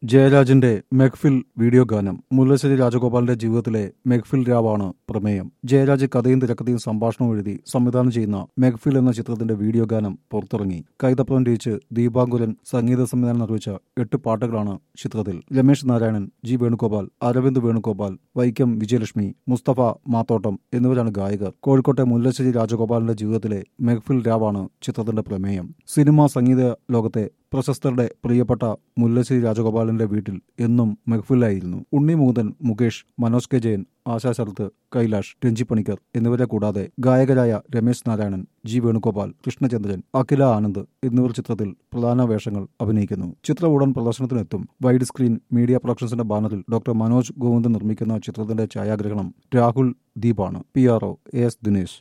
ജയരാജന്റെ മെഹ്ഫിൽ വീഡിയോ ഗാനം മുല്ലശ്ശേരി രാജഗോപാലിന്റെ ജീവിതത്തിലെ മെഹ്ഫിൽ രാവാണ് പ്രമേയം ജയരാജ് കഥയും തിരക്കഥയും സംഭാഷണവും എഴുതി സംവിധാനം ചെയ്യുന്ന മെഹ്ഫിൽ എന്ന ചിത്രത്തിന്റെ വീഡിയോ ഗാനം പുറത്തിറങ്ങി കൈതപ്രം രചിച്ച് ദീപാങ്കുലൻ സംഗീത സംവിധാനം നിർവഹിച്ച എട്ട് പാട്ടുകളാണ് ചിത്രത്തിൽ രമേശ് നാരായണൻ ജി വേണുഗോപാൽ അരവിന്ദ് വേണുഗോപാൽ വൈക്കം വിജയലക്ഷ്മി മുസ്തഫ മാത്തോട്ടം എന്നിവരാണ് ഗായകർ കോഴിക്കോട്ടെ മുല്ലശ്ശേരി രാജഗോപാലിന്റെ ജീവിതത്തിലെ മെഹ്ഫിൽ രാവാണ് ചിത്രത്തിന്റെ പ്രമേയം സിനിമ സംഗീത ലോകത്തെ പ്രശസ്തരുടെ പ്രിയപ്പെട്ട മുല്ലശ്ശേരി രാജഗോപാലന്റെ വീട്ടിൽ എന്നും മെഹ്ഫിലായിരുന്നു ഉണ്ണി മൂതൻ മുകേഷ് മനോജ് കെ ജയൻ ആശാ ശരത്ത് കൈലാഷ് രഞ്ജി പണിക്കർ എന്നിവരെ കൂടാതെ ഗായകരായ രമേശ് നാരായണൻ ജി വേണുഗോപാൽ കൃഷ്ണചന്ദ്രൻ അഖില ആനന്ദ് എന്നിവർ ചിത്രത്തിൽ പ്രധാന വേഷങ്ങൾ അഭിനയിക്കുന്നു ചിത്രം ഉടൻ പ്രദർശനത്തിനെത്തും വൈഡ് സ്ക്രീൻ മീഡിയ പ്രൊഡക്ഷൻസിന്റെ ബാനറിൽ ഡോക്ടർ മനോജ് ഗോവിന്ദൻ നിർമ്മിക്കുന്ന ചിത്രത്തിന്റെ ഛായാഗ്രഹണം രാഹുൽ ദീപാണ് P R O S Dinesh